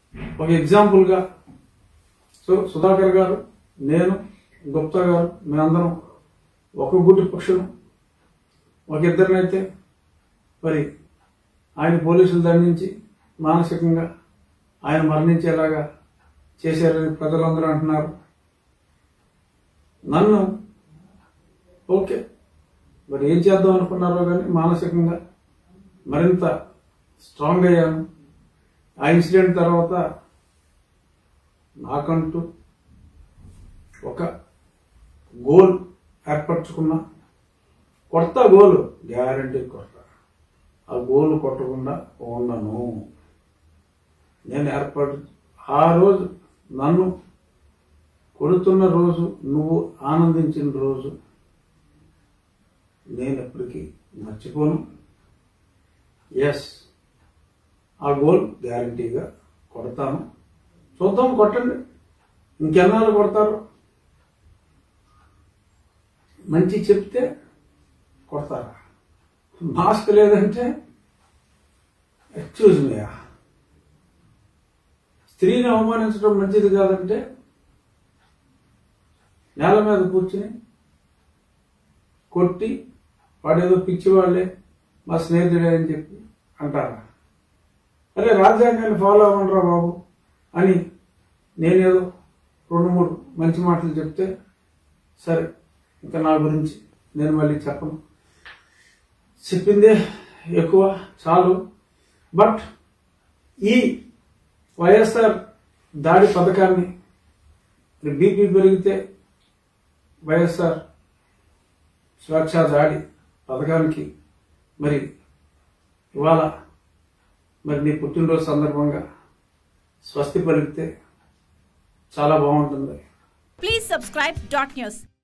ఒక ఎగ్జాంపుల్గా సో సుధాకర్ గారు నేను గుప్తా గారు మేమందరం ఒక గుడ్డి పక్షులు ఒక ఇద్దరినైతే మరి ఆయన పోలీసులు దండించి మానసికంగా ఆయన మరణించేలాగా చేశారని ప్రజలందరూ అంటున్నారు నన్ను ఓకే మరి ఏం చేద్దాం అనుకున్నారో కానీ మానసికంగా మరింత స్ట్రాంగ్ అయ్యాను ఆ ఇన్సిడెంట్ తర్వాత నాకంటూ ఒక గోల్ ఏర్పరచుకున్నా కొత్త గోల్ గ్యారంటీ కొత్త ఆ గోల్ కొట్టకుండా ఉండను నేను ఏర్పాటు ఆ రోజు నన్ను కొడుతున్న రోజు నువ్వు ఆనందించిన రోజు నేను ఎప్పటికీ మర్చిపోను ఎస్ ఆ గోల్ గ్యారంటీగా కొడతాను చూద్దాం కొట్టండి ఇంకెన్నాళ్ళు కొడతారు మంచి చెప్తే కొడతారా మాస్క్ లేదంటే ఎక్స్క్యూజ్ మీ స్త్రీని అవమానించడం మంచిది కాదంటే నేల మీద కూర్చుని కొట్టి వాడేదో పిచ్చివాళ్లే మా స్నేహితుడే అని చెప్పి అంటారా అరే రాజ్యాంగాన్ని ఫాలో అవ్వండిరా బాబు అని నేనేదో రెండు మూడు మంచి మాటలు చెప్తే సరే ఇంకా నా గురించి నేను మళ్ళీ చెప్పను చెప్పిందే ఎక్కువ చాలు బట్ ఈ వైఎస్ఆర్ దాడి పథకాన్ని బీపీ పెరిగితే వైఎస్ఆర్ సురక్షా దాడి పథకానికి మరి ఇవాళ మరి నీ పుట్టినరోజు సందర్భంగా స్వస్తి పలికితే చాలా బాగుంటుంది Please subscribe dot news.